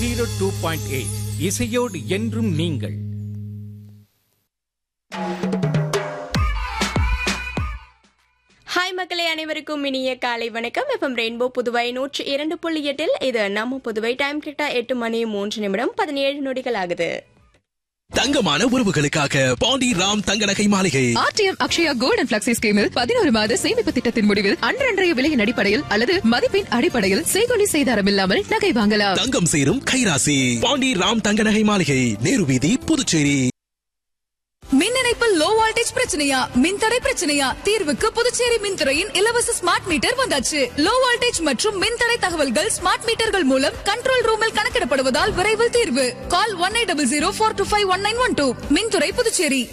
zero two point eight இசையோடு என்றும் நீங்கள் ஹாய் மக்களே அனைவருக்கும் இனிய காலை வணக்கம் எஃப்எம் ரெயின்போ புதுவை நூற்றி இரண்டு புள்ளி எட்டில் இது நம்ம புதுவை டைம் கிட்ட எட்டு மணி மூன்று நிமிடம் பதினேழு நொடிகள் ஆகுது தங்கமான உறவுகளுக்காக Pandi Ram Thanga Nagai Maaligai RTM Akshaya gold and flexi ஸ்கீமில் பதினோரு மாத சேமிப்பு திட்டத்தின் முடிவில் அன்றன்றைய விலையின் அடிப்படையில் அல்லது மதிப்பின் அடிப்படையில் செய்கொலி செய்தாரம் இல்லாமல் நகை வாங்கலாம் தங்கம் சேரும் கைராசி பாண்டி ராம் தங்க நகை மாளிகை நேரு வீதி புதுச்சேரி மின் இணைப்பில் லோ வோல்டேஜ் பிரச்சனையா மின்தடை பிரச்சனையா தீர்வுக்கு புதுச்சேரி மின்துறையின் இலவச ஸ்மார்ட் மீட்டர் வந்தாச்சு லோ வோல்டேஜ் மற்றும் மின்தடை தகவல்கள் ஸ்மார்ட் மீட்டர்கள் மூலம் கண்ட்ரோல் ரூமில் கணக்கிடப்படுவதால் விரைவில் தீர்வு call one eight double zero four two five one nine one two மின்துறை புதுச்சேரி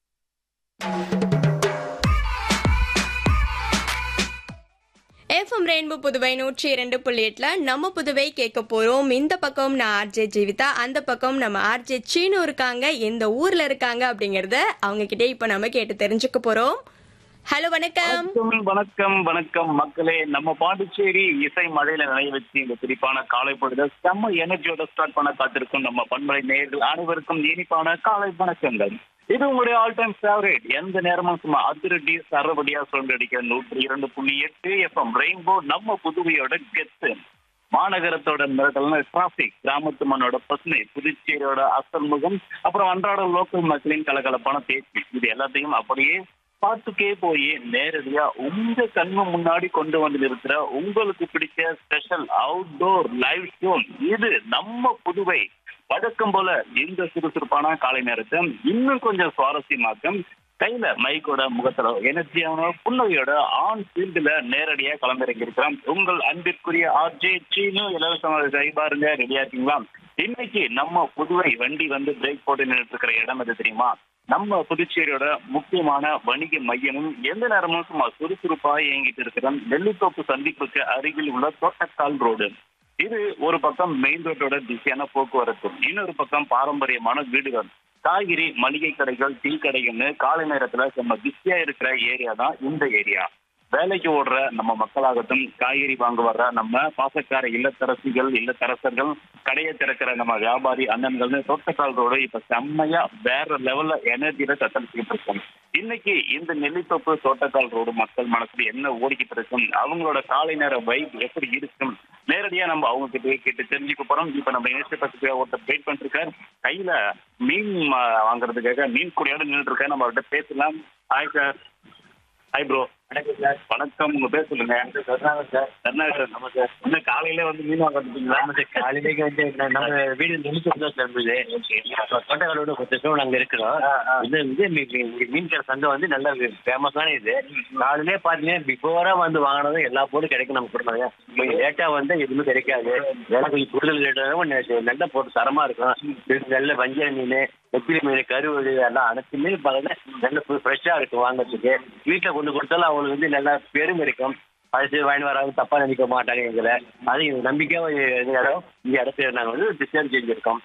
எஃப்எம் ரெயின்போ புதுவை நூற்றி இரண்டு புள்ளி எட்டுல நம்ம புதுவை கேட்க போறோம் இந்த பக்கம் நான் ஆர்ஜே ஜீவிதா அந்த பக்கம் நம்ம ஆர்ஜே சீனு இருக்காங்க எந்த ஊர்ல இருக்காங்க அப்படிங்கறத அவங்க கிட்டே இப்ப நம்ம கேட்டு தெரிஞ்சுக்க போறோம் ஹலோ வணக்கம் வணக்கம் வணக்கம் வணக்கம் மக்களே நம்ம பாண்டிச்சேரி இசை மழையில நினைவு வச்சு இந்த குறிப்பான காலை பொழுது செம்ம எனர்ஜியோட ஸ்டார்ட் பண்ண காத்திருக்கும் நம்ம பண்பலை நேயர்கள் அனைவருக்கும் இனிப்பான காலை வணக்கங்கள் இது உங்களுடைய ஆல் டைம் ஃபேவரேட் எந்த நேரமும் சும்மா அதிரடி சரவடியா சொல்றடிக்கிற நூற்றி இரண்டு புள்ளி எட்டு எஃப்எம் ரெயின்போ நம்ம புதுவையோட கெத்து மாநகரத்தோட மிரட்டல்னா டிராபிக் கிராமத்து மண்ணோட பசுமை புதுச்சேரியோட அசல் முகம் அப்புறம் அன்றாட லோக்கல் மக்களின் கலகலப்பான பேச்சு இது எல்லாத்தையும் அப்படியே பார்த்துக்கே போய் நேரடியா உங்க கண்ணு முன்னாடி கொண்டு வந்து நிறுத்துற உங்களுக்கு பிடிச்ச ஸ்பெஷல் அவுட்டோர் லைவ் ஷோ இது நம்ம புதுவை வழக்கம் போல இந்த சுறுசுறுப்பான காலை நேரத்தை இன்னும் கொஞ்சம் சுவாரஸ்யமாக்கும் கையில மைக்கோட முகத்துல எனர்ஜியான புன்னகையோட ஆன் ஃபீல்டுல நேரடியா கலந்திறங்கி இருக்கிறோம் உங்கள் அன்பிற்குரிய ஆர்ஜே சீனு இலவசமாக கை பாருங்க ரெடியா இருக்கீங்களா இன்னைக்கு நம்ம புதுவை வண்டி வந்து பிரேக் போட்டு நின்றுட்டு இருக்கிற இடம் எது தெரியுமா நம்ம புதுச்சேரியோட முக்கியமான வணிக மையமும் எந்த நேரமும் சும்மா சுறுசுறுப்பா இயங்கிட்டு இருக்கிற நெல்லித்தோப்பு சந்திப்புக்கு அருகில் உள்ள தோட்டக்கால் ரோடு இது ஒரு பக்கம் மெயின் ரோட்டோட திசையான போக்குவரத்து இன்னொரு பக்கம் பாரம்பரியமான வீடுகள் காய்கறி மளிகை கடைகள் டீ கடைகள்னு காலை நேரத்துல நம்ம பிஸியா இருக்கிற ஏரியா தான் இந்த ஏரியா வேலைக்கு ஓடுற நம்ம மக்களாகட்டும் காய்கறி வாங்க வர்ற நம்ம பாசக்கார இல்லத்தரசிகள் இல்லத்தரசர்கள் கடையை திறக்கிற நம்ம வியாபாரி அண்ணன்கள்னு தோட்டக்கால் ரோடு இப்ப செம்மையா வேற லெவல்ல எனர்ஜியில தத்தளிச்சுக்கிட்டு இருக்கோம் இன்னைக்கு இந்த நெல்லித்தோப்பு தோட்டக்கால் ரோடு மக்கள் மனசுல என்ன ஓடிக்கிட்டு இருக்கும் அவங்களோட காலை நேர வைப் எப்படி இருக்கும் நேரடியா நம்ம அவங்க கிட்ட கேட்டு தெரிஞ்சுக்க போறோம் இப்ப நம்ம இணைச்சு பத்தி ஒருத்தர் வெயிட் பண்ணிட்டு இருக்காரு கையில மீன் ம- வாங்குறதுக்காக மீன் கூடையோட நின்றுட்டு இருக்காரு நம்ம அவர்கிட்ட பேசலாம் ஹாய் சார் ஹாய் ப்ரோ வணக்கம் சார் வணக்கம் உங்க பேர் சொல்லுங்க கருணாகர் சார் கருணாகர் நம்ம சார் என்ன காலையில வந்து மீன் வாங்க வந்துட்டீங்களா காலையிலேக்கு வந்து நம்ம நம்ம வீடு நிமிஷம் தான் இருந்தது தோட்டக்காலோட கொஞ்சம் தூரம் நாங்க இருக்கிறோம் இது வந்து மீ- மீ- மீன் கடை சந்தை வந்து நல்ல ஃபேமஸான இது காலையிலே பாத்தீங்கன்னா பிஃபோரா வந்து வாங்கினதும் எல்லா பொருளும் கிடைக்கும் நம்ம கொடுத்தாங்க கொஞ்சம் லேட்டா வந்து எதுவுமே கிடைக்காது வேலை கொஞ்சம் கூடுதல் லேட்டாக நல்ல பொருள் தரமா இருக்கும் இது நல்ல வஞ்சர மீன் நெத்திலி மீன் கருவடு எல்லாம் அனைத்து மீன் பார்த்தீங்கன்னா நல்ல ஃப்ரெஷ்ஷா இருக்கும் வாங்குறதுக்கு வீட்டில் கொண்டு கொடுத்தாலும் அவங்களுக்கு வந்து நல்லா பெரும் இருக்கும் அது வாங்கி வராங்க தப்பா நினைக்க மாட்டாங்க எங்களை அது நம்பிக்கையா இந்த இடம் இந்த இடத்துல நாங்க வந்து டிசைன் செஞ்சிருக்கோம்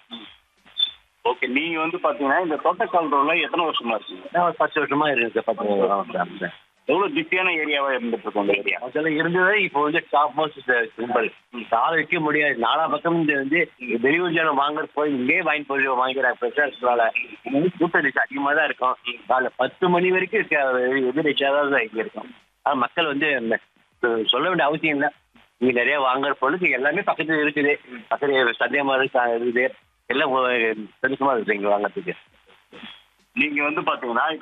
ஓகே நீங்க வந்து பாத்தீங்கன்னா இந்த தோட்டக்கால் ரோட்ல எத்தனை வருஷமா இருக்கீங்க நான் ஒரு பத்து வருஷமா இருக்கு பத்து எவ்வளவு பிஸியான ஏரியாவா இருந்துட்டு இருக்கும் இந்த ஏரியா அதெல்லாம் இருந்தது இப்போ வந்து டாப் மோஸ்ட் சிம்பிள் கால வைக்க முடியாது நாலா பக்கம் இந்த வந்து வெளியூர் ஜனம் வாங்குற போய் இங்கே வாங்கி போய் வாங்கிக்கிறாங்க பிரசாரத்தால வந்து கூட்ட ரிக்ஷா அதிகமாக தான் இருக்கும் காலைல பத்து மணி வரைக்கும் இருக்க- எது ரிக்ஷா தான் இங்கே இருக்கும் ஆனால் மக்கள் வந்து இந்த- சொல்ல வேண்டிய அவசியம் இல்லை இங்கே நிறைய வாங்குற பொருளுக்கு எல்லாமே பக்கத்துல இருக்குது பக்கத்துல சந்தேகமா இருக்கு இருக்குது எல்லாம் சந்தோஷமா இருக்குது இங்கே வாங்குறதுக்கு நீங்க வந்து பாத்தீங்கன்னா